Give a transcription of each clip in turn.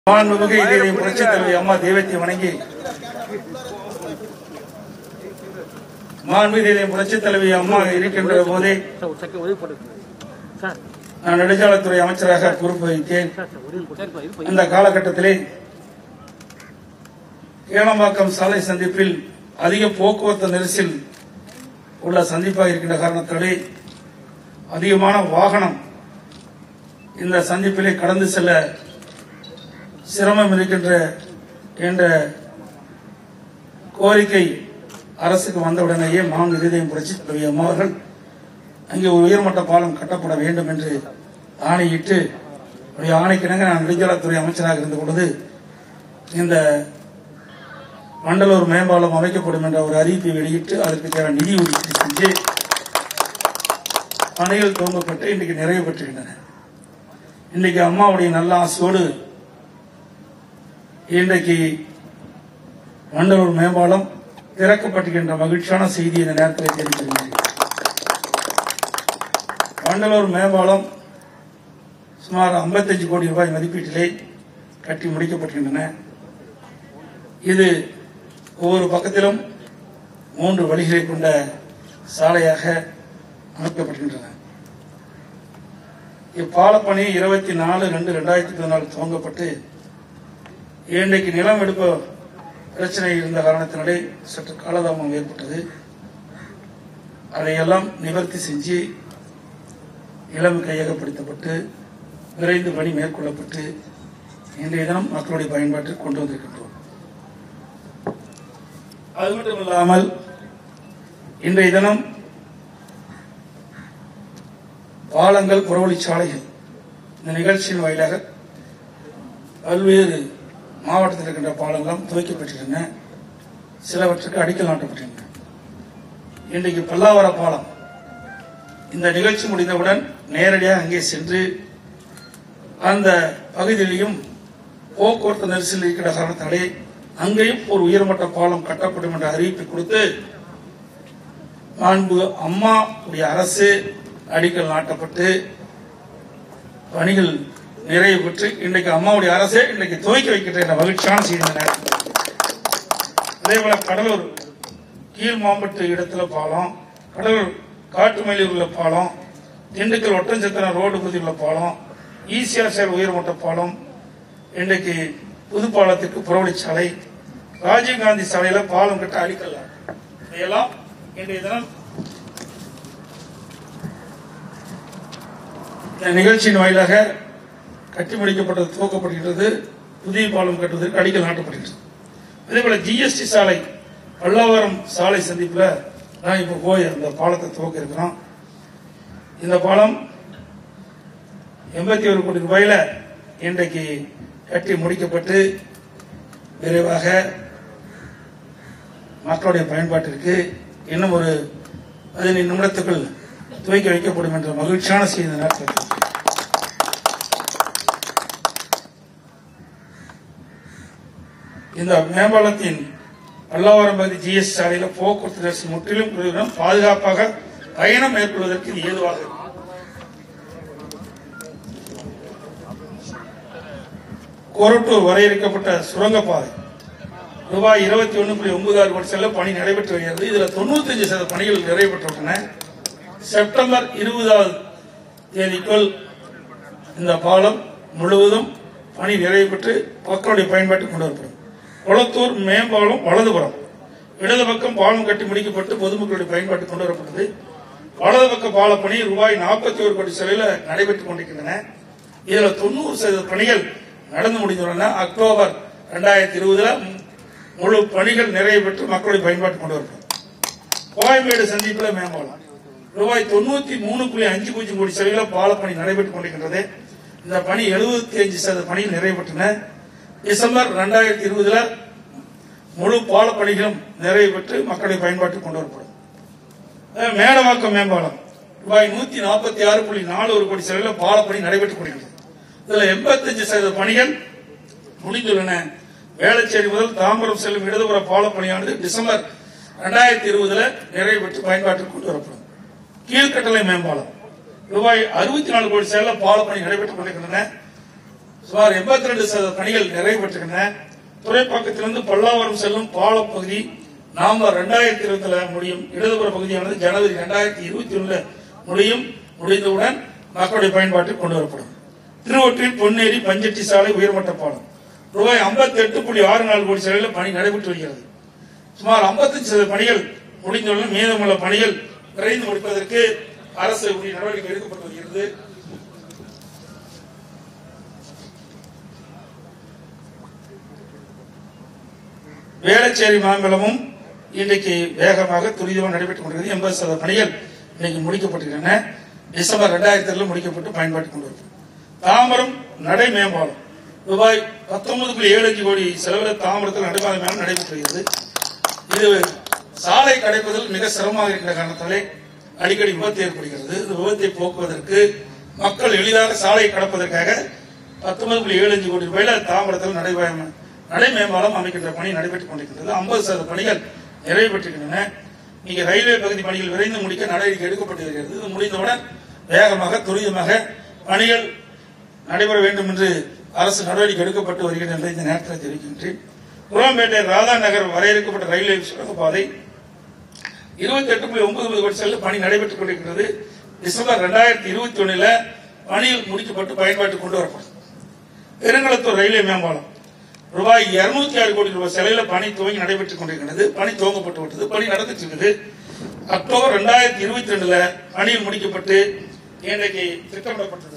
மாண்புமிகு இதய புரட்சித் தலைவி அம்மா தெய்வத்தை வணங்கி மாண்புமிகு இதய புரட்சித் தலைவி அம்மா இருக்கின்ற போதே சார் ஒரு செகண்ட் உதவி போட்டு சார் நான் நெடுஞ்சாலைத்துறை அமைச்சராக பொறுப்பு வகித்தேன் சார் சார் உதவி போட்டு இருப்பா அந்த காலகட்டத்திலே கேளம்பாக்கம் சாலை சந்திப்பில் அதிக போக்குவரத்து நெரிசல் உள்ள சந்திப்பாக இருக்கின்ற காரணத்தாலே அதிகமான வாகனம் இந்த சந்திப்பிலே கடந்து செல்ல சிரமம் இருக்கின்ற என்ற கோரிக்கை அரசுக்கு வந்தவுடனேயே மாநில இருதயம் புரட்சி தலைவி அம்மா அவர்கள் அங்கே ஒரு உயர்மட்ட பாலம் கட்டப்பட வேண்டும் என்று ஆணையிட்டு அவருடைய ஆணைக்கிணங்க நான் நெடுஞ்சாலைத்துறை அமைச்சராக இருந்த பொழுது இந்த மண்டலூர் மேம்பாலம் அமைக்கப்படும் என்ற ஒரு அறிவிப்பை வெளியிட்டு அதற்கு தேவையான நிதி ஒதுக்கீடு செஞ்சு பணிகள் துவங்கப்பட்டு இன்றைக்கு நிறைவு பெற்றுகின்றன இன்றைக்கு அம்மாவுடைய நல்ல ஆசையோடு இன்றைக்கு மண்டலூர் மேம்பாலம் திறக்கப்பட்டுகின்ற மகிழ்ச்சியான செய்தி இந்த நேரத்தில் தெரிவித்திருக்கிறேன் வண்டலூர் மேம்பாலம் சுமார் 55 கோடி ரூபாய் மதிப்பீட்டிலே கட்டி முடிக்கப்பட்டுகின்றன இது ஒவ்வொரு பக்கத்திலும் மூன்று வழிகளை கொண்ட சாலையாக அமைக்கப்பட்டுகின்றன இப்பாலப்பணி இருபத்தி நாலு ரெண்டு ரெண்டாயிரத்தி பதினாலு துவங்கப்பட்டு இன்றைக்கு நிலம் எடுப்பு பிரச்சனை இருந்த காரணத்தினாலே சற்று காலதாமம் ஏற்பட்டது அதையெல்லாம் நிவர்த்தி செஞ்சு நிலம் கையகப்படுத்தப்பட்டு விரைந்து பணி மேற்கொள்ளப்பட்டு இன்றைய தினம் மக்களுடைய பயன்பாட்டிற்கு கொண்டு வந்திருக்கின்றோம் அது மட்டும் இல்லாமல் இன்றைய தினம் பாலங்கள் புறவழிச்சாலைகள் இந்த நிகழ்ச்சியின் வாயிலாக பல்வேறு மாவட்டத்தில் இருக்கின்ற பாலங்களும் துவைக்கப்பட்டிருக்கின்றன சிலவற்றுக்கு அடிக்கல் நாட்டப்பட்டிருக்கின்றன இன்றைக்கு பல்லாவர பாலம் இந்த நிகழ்ச்சி முடிந்தவுடன் நேரடியாக அங்கே சென்று அந்த பகுதியிலையும் போக்குவரத்து நெரிசல் இருக்கிற காரணத்தாலே அங்கேயும் ஒரு உயர்மட்ட பாலம் கட்டப்படும் என்ற அறிவிப்பை கொடுத்து மாண்பு அம்மா உடைய அரசு அடிக்கல் நாட்டப்பட்டு பணிகள் நிறைவு பெற்று இன்றைக்கு அம்மாவுடைய அரசே இன்றைக்கு துவக்கி வைக்கின்ற இந்த மகிழ்ச்சியான செய்தி இந்த நேரத்தில். அதே போல கடலூர் கீழ் மாம்பட்டு இடத்துல பாலம் கடலூர் காட்டுமலையில் உள்ள பாலம் திண்டுக்கல் ஒட்டஞ்சத்திரம் ரோடு பகுதியில் உள்ள பாலம் ஈசிஆர் சேர் உயர்மட்ட பாலம் இன்றைக்கு புது பாலத்துக்கு புறவழிச்சாலை ராஜீவ்காந்தி சாலையில பாலம் கட்ட அடிக்கல இதையெல்லாம் இன்றைய தினம் இந்த நிகழ்ச்சியின் வாயிலாக கட்டி முடிக்கப்பட்டது துவக்கப்படுகிறது புதிய பாலம் கட்டுவதற்கு அடிக்கல் நாட்டப்படுகிறது அதே போல ஜிஎஸ்டி சாலை பல்லாவரம் சாலை சந்திப்புல நான் இப்ப போய் அந்த பாலத்தை துவக்க இருக்கிறோம் இந்த பாலம் எண்பத்தி ஒரு கோடி ரூபாயில இன்றைக்கு கட்டி முடிக்கப்பட்டு விரைவாக மக்களுடைய பயன்பாட்டிற்கு இன்னும் ஒரு பதினைந்து நிமிடத்துக்குள் துவக்கி வைக்கப்படும் என்ற மகிழ்ச்சியான செய்தி இந்த நேரத்தில் இந்த மேம்பாலத்தின் பல்லாவரம் பகுதி ஜிஎஸ் சாலையில போக்குவரத்து நெரிசல் முற்றிலும் குறைவுடன் பாதுகாப்பாக பயணம் மேற்கொள்வதற்கு இது ஏதுவாக இருக்கும். கொரட்டூர் வரையறுக்கப்பட்ட சுரங்கப்பாதை ரூபாய் இருபத்தி ஒன்று புள்ளி ஒன்பது ஆறு கோடி செலவு பணி நடைபெற்று வருகிறது இதுல தொண்ணூத்தஞ்சு சதவீத பணிகள் நிறைவேற்றப்பட்டன செப்டம்பர் இருபதாவது தேதிக்குள் இந்த பாலம் முழுவதும் பணி நிறைவு பெற்று மக்களுடைய பயன்பாட்டுக்கு கொண்டு வரப்படும் குளத்தூர் மேம்பாலம் வலதுபுறம் இடது பக்கம் பாலம் கட்டி முடிக்கப்பட்டு பொதுமக்களுடைய பயன்பாட்டுக்கு கொண்டு வரப்பட்டது வலது பக்க பால பணி ரூபாய் நாற்பத்தி ஒரு கோடி செலவில் நடைபெற்றுக் கொண்டிருக்கின்றன இதுல தொண்ணூறு சதவீத பணிகள் நடந்து முடிந்துள்ளன அக்டோபர் இரண்டாயிரத்தி இருபதுல முழு பணிகள் நிறைவு பெற்று மக்களுடைய பயன்பாட்டுக்கு கொண்டு வரப்படும் கோயம்பேடு சந்திப்பில் மேம்பாலம் ரூபாய் தொண்ணூத்தி மூணு புள்ளி அஞ்சு பூஜ்ஜியம் கோடி செலவில் பாலப்பணி நடைபெற்றுக் கொண்டிருக்கின்றது இந்த பணி எழுபத்தி அஞ்சு சதவீத பணிகள் நிறைவேற்றன டிசம்பர் ரெண்டாயிரத்தி இருபதுல முழு பாலப்பணிகளும் நிறைவு பெற்று மக்களுடைய பயன்பாட்டுக்கு கொண்டு வரப்படும் அஹ் மேடவாக்கம் மேம்பாலம் ரூபாய் நூத்தி நாற்பத்தி ஆறு புள்ளி நாலு ஒரு கோடி செலவில் பாலப்பணி நடைபெற்றுக் கொண்டிருக்கிறது இதுல எண்பத்தஞ்சு சதவீத பணிகள் முடிந்துள்ளன வேளச்சேரி முதல் தாம்பரம் செல்லும் இடதுபுற பாலப்பணியானது டிசம்பர் ரெண்டாயிரத்தி இருபதுல நிறைவு பெற்று பயன்பாட்டிற்கு கொண்டு வரப்படும் கீழ்கட்டளை மேம்பாலம் ரூபாய் அறுபத்தி நாலு கோடி செலவில் பாலப்பணி நடைபெற்றுக் கொண்டிருக்கின்றன சுமார் 82% ரெண்டு சதவீத பணிகள் நிறைவு பெற்றுகின்றன துறைப்பாக்கத்திலிருந்து பல்லாவரம் செல்லும் பாலப்பகுதி நவம்பர் ரெண்டாயிரத்தி இருபதுல முடியும் இடதுபுற பகுதியானது ஜனவரி ரெண்டாயிரத்தி இருபத்தி ஒண்ணுல முடியும் முடிந்தவுடன் மக்களுடைய பயன்பாட்டுக்கு கொண்டு வரப்படும் திருவொற்றில் பொன்னேரி பஞ்சட்டி சாலை உயர்மட்ட பாலம் ரூபாய் 58.64 எட்டு புள்ளி ஆறு நாலு கோடி செலவில் பணி நடைபெற்று வருகிறது சுமார் 55% சதவீத பணிகள் முடிந்துள்ள மீதமுள்ள பணிகள் விரைந்து முடிப்பதற்கு அரசு உரிய நடவடிக்கை எடுக்கப்பட்டு வருகிறது வேளச்சேரி மாம்பழமும் இன்றைக்கு வேகமாக துரிதமாக நடைபெற்றுக் கொண்டிருக்கிறது எண்பது சதவீத பணிகள் இன்னைக்கு முடிக்கப்பட்டிருக்கின்றன டிசம்பர் ரெண்டாயிரத்தி பயன்படுத்தி பயன்பாட்டுக்கு கொண்டு வரும் தாம்பரம் நடை மேம்பாலம் ரூபாய் பத்தொன்பது புள்ளி ஏழு அஞ்சு கோடி செலவில் தாம்பரத்தில் நடைபாதை மேலும் நடைபெற்று வருகிறது இது சாலை கிடைப்பதில் மிக சிரமமாக இருக்கிற காரணத்தாலே அடிக்கடி விபத்து ஏற்படுகிறது இந்த விபத்தை போக்குவதற்கு மக்கள் எளிதாக சாலை கடப்பதற்காக பத்தொன்பது புள்ளி ஏழு அஞ்சு கோடி ரூபாயில தாம்பரத்தில் நடைபெறும் நடை மேம்பாலம் அமைக்கின்ற பணி நடைபெற்றுக் கொண்டிருக்கிறது ஐம்பது சதவீத பணிகள் நிறைவு பெற்றிருக்கின்றன இங்கே ரயில்வே பகுதி பணிகள் விரைந்து முடிக்க நடவடிக்கை எடுக்கப்பட்டு வருகிறது இது முடிந்தவுடன் வேகமாக துரிதமாக பணிகள் நடைபெற வேண்டும் என்று அரசு நடவடிக்கை எடுக்கப்பட்டு வருகிறது என்பதை இந்த நேரத்தில் தெரிவிக்கின்றேன் குரம்பேட்டை ராதா நகர் வரையறுக்கப்பட்ட ரயில்வே சுரங்கப்பாதை இருபத்தி எட்டு புள்ளி ஒன்பது கோடி செல்ல பணி நடைபெற்றுக் கொண்டிருக்கிறது டிசம்பர் ரெண்டாயிரத்தி இருபத்தி ஒண்ணுல பணிகள் முடிக்கப்பட்டு பயன்பாட்டுக்கு கொண்டு வரப்படும் பெருங்களத்தூர் ரயில்வே மேம்பாலம் ரூபாய் இருநூத்தி ஆறு கோடி ரூபாய் செலவில் பணி துவங்கி நடைபெற்றுக் கொண்டிருக்கிறது பணி துவங்கப்பட்டு விட்டது பணி நடந்துட்டு இருக்குது அக்டோபர் ரெண்டாயிரத்தி இருபத்தி ரெண்டுல பணியில் முடிக்கப்பட்டு இன்றைக்கு திட்டமிடப்பட்டது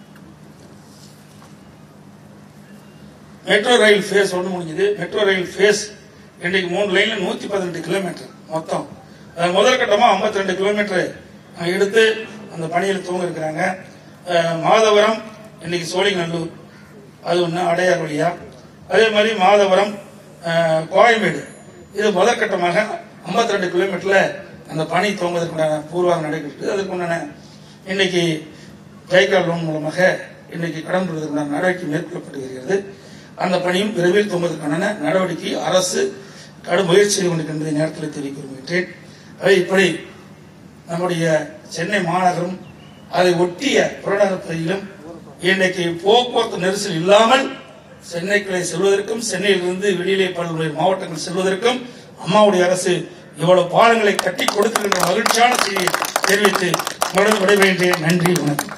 மெட்ரோ ரயில் ஃபேஸ் ஒன்று முடிஞ்சது மெட்ரோ ரயில் ஃபேஸ் இன்றைக்கு மூணு லைன்ல நூத்தி பதினெட்டு கிலோமீட்டர் மொத்தம் அஹ் முதல் கட்டமா 52 ரெண்டு கிலோமீட்டர் எடுத்து அந்த பணியில் துவங்க இருக்கிறாங்க அஹ் மாதவரம் இன்னைக்கு சோழிங்கநல்லூர் அது ஒன்று அடையார் வழியா அதே மாதிரி மாதவரம் அஹ், கோயம்பேடு இது முதல் கட்டமாக 52 ரெண்டு கிலோமீட்டர்ல அந்த பணி துவங்குவதற்குண்டான பூர்வாக நடைபெற்றது அதற்குண்டான இன்னைக்கு ஜெய்கா லோன் மூலமாக இன்னைக்கு கடன் பெறுவதற்கான நடவடிக்கை மேற்கொள்ளப்பட்டு வருகிறது அந்த பணியும் விரைவில் துவங்குவதற்கான நடவடிக்கை அரசு கடும் முயற்சி செய்து கொண்டிருக்கின்ற நேரத்தில் தெரிவிக்க விரும்புகின்றேன் அவை இப்படி நம்முடைய சென்னை மாநகரம் அதை ஒட்டிய புறநகர் பகுதியிலும் இன்றைக்கு போக்குவரத்து நெரிசல் இல்லாமல் சென்னைக்குள்ளே செல்வதற்கும் சென்னையிலிருந்து வெளியிலே பல்வேறு மாவட்டங்கள் செல்வதற்கும் அம்மாவுடைய அரசு இவ்வளவு பாலங்களை கட்டி கொடுத்திருக்கின்ற மகிழ்ச்சியான செய்தியை தெரிவித்து உங்களுடன் விடைபெறுகின்றேன் நன்றி வணக்கம்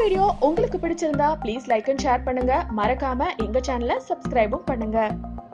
வீடியோ உங்களுக்கு பிடிச்சிருந்தா ப்ளீஸ் லைக் அண்ட் ஷேர் பண்ணுங்க மறக்காம எங்க சேனலை சப்ஸ்கிரைபும் பண்ணுங்க